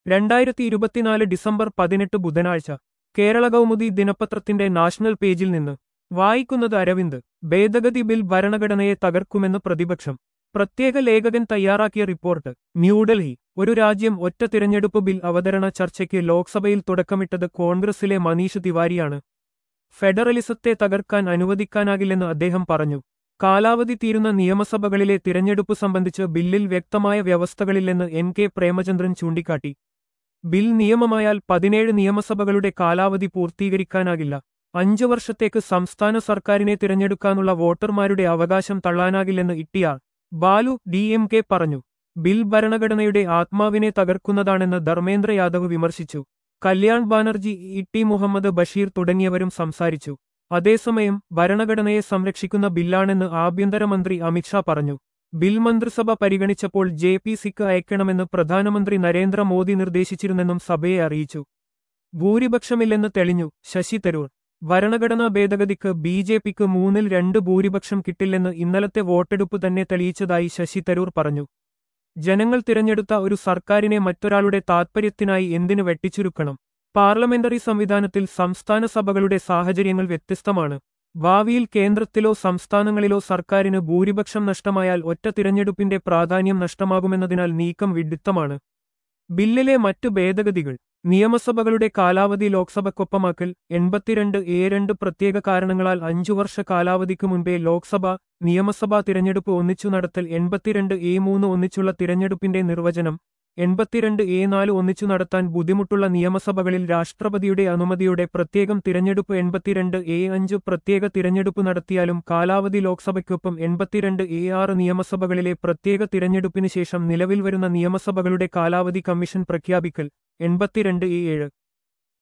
രണ്ടായിരത്തി ഇരുപത്തിനാല് ഡിസംബർ പതിനെട്ട് ബുധനാഴ്ച കേരള കൗമുദി ദിനപത്രത്തിന്റെ നാഷണൽ പേജിൽ നിന്ന് വായിക്കുന്നത് അരവിന്ദ് ഭേദഗതി ബിൽ ഭരണഘടനയെ തകർക്കുമെന്ന് പ്രതിപക്ഷം പ്രത്യേക ലേഖകൻ തയ്യാറാക്കിയ റിപ്പോർട്ട് ന്യൂഡൽഹി ഒരു രാജ്യം ഒറ്റ തിരഞ്ഞെടുപ്പ് ബിൽ അവതരണ ചർച്ചയ്ക്ക് ലോക്സഭയിൽ തുടക്കമിട്ടത് കോൺഗ്രസിലെ മനീഷ് തിവാരിയാണ് ഫെഡറലിസത്തെ തകർക്കാൻ അനുവദിക്കാനാകില്ലെന്ന് അദ്ദേഹം പറഞ്ഞു കാലാവധി തീരുന്ന നിയമസഭകളിലെ തിരഞ്ഞെടുപ്പ് സംബന്ധിച്ച് ബില്ലിൽ വ്യക്തമായ വ്യവസ്ഥകളില്ലെന്ന് എൻ കെ പ്രേമചന്ദ്രൻ ചൂണ്ടിക്കാട്ടി ബിൽ നിയമമായാൽ പതിനേഴ് നിയമസഭകളുടെ കാലാവധി പൂർത്തീകരിക്കാനാകില്ല അഞ്ചു വർഷത്തേക്ക് സംസ്ഥാന സർക്കാരിനെ തിരഞ്ഞെടുക്കാനുള്ള വോട്ടർമാരുടെ അവകാശം തള്ളാനാകില്ലെന്ന് T R Balu D M K പറഞ്ഞു ബിൽ ഭരണഘടനയുടെ ആത്മാവിനെ തകർക്കുന്നതാണെന്ന് ധർമ്മേന്ദ്ര യാദവ് വിമർശിച്ചു കല്യാൺ ബാനർജി ഇ ടി മുഹമ്മദ് ബഷീർ തുടങ്ങിയവരും സംസാരിച്ചു അതേസമയം ഭരണഘടനയെ സംരക്ഷിക്കുന്ന ബില്ലാണെന്ന് ആഭ്യന്തരമന്ത്രി അമിത്ഷാ പറഞ്ഞു ബിൽ മന്ത്രിസഭ പരിഗണിച്ചപ്പോൾ ജെ പി സിക്ക് അയക്കണമെന്ന് പ്രധാനമന്ത്രി നരേന്ദ്രമോദി നിർദ്ദേശിച്ചിരുന്നെന്നും സഭയെ അറിയിച്ചു ഭൂരിപക്ഷമില്ലെന്ന് തെളിഞ്ഞു ശശി തരൂർ ഭരണഘടനാ ഭേദഗതിക്ക് ബി ജെ പിക്ക് മൂന്നിൽ രണ്ട് ഭൂരിപക്ഷം കിട്ടില്ലെന്ന് ഇന്നലത്തെ വോട്ടെടുപ്പ് തന്നെ തെളിയിച്ചതായി ശശി തരൂർ പറഞ്ഞു ജനങ്ങൾ തിരഞ്ഞെടുത്ത ഒരു സർക്കാരിനെ മറ്റൊരാളുടെ താത്പര്യത്തിനായി എന്തിനു വെട്ടിച്ചുരുക്കണം പാർലമെന്ററി സംവിധാനത്തിൽ സംസ്ഥാന സഭകളുടെ സാഹചര്യങ്ങൾ വ്യത്യസ്തമാണ് ഭാവിയിൽ കേന്ദ്രത്തിലോ സംസ്ഥാനങ്ങളിലോ സർക്കാരിന് ഭൂരിപക്ഷം നഷ്ടമായാൽ ഒറ്റ തിരഞ്ഞെടുപ്പിന്റെ പ്രാധാന്യം നഷ്ടമാകുമെന്നതിനാൽ നീക്കം വിഡിത്തമാണ് ബില്ലിലെ മറ്റു ഭേദഗതികൾ നിയമസഭകളുടെ കാലാവധി ലോക്സഭക്കൊപ്പമാക്കൽ എൺപത്തിരണ്ട് എ രണ്ട് പ്രത്യേക കാരണങ്ങളാൽ അഞ്ചു വർഷ കാലാവധിക്ക് മുൻപേ ലോക്സഭ നിയമസഭാ തിരഞ്ഞെടുപ്പ് ഒന്നിച്ചു നടത്തൽ എൺപത്തിരണ്ട് എ മൂന്ന് ഒന്നിച്ചുള്ള തിരഞ്ഞെടുപ്പിന്റെ നിർവചനം എൺപത്തിരണ്ട് എ നാല് ഒന്നിച്ചു നടത്താൻ ബുദ്ധിമുട്ടുള്ള നിയമസഭകളിൽ രാഷ്ട്രപതിയുടെ അനുമതിയോടെ പ്രത്യേകം തിരഞ്ഞെടുപ്പ് എൺപത്തിരണ്ട് എ അഞ്ച് പ്രത്യേക തിരഞ്ഞെടുപ്പ് നടത്തിയാലും കാലാവധി ലോക്സഭയ്ക്കൊപ്പം എൺപത്തിരണ്ട് എ ആറ് നിയമസഭകളിലെ പ്രത്യേക തിരഞ്ഞെടുപ്പിന് ശേഷം നിലവിൽ വരുന്ന നിയമസഭകളുടെ കാലാവധി കമ്മീഷൻ പ്രഖ്യാപിക്കൽ എൺപത്തിരണ്ട് എ ഏഴ്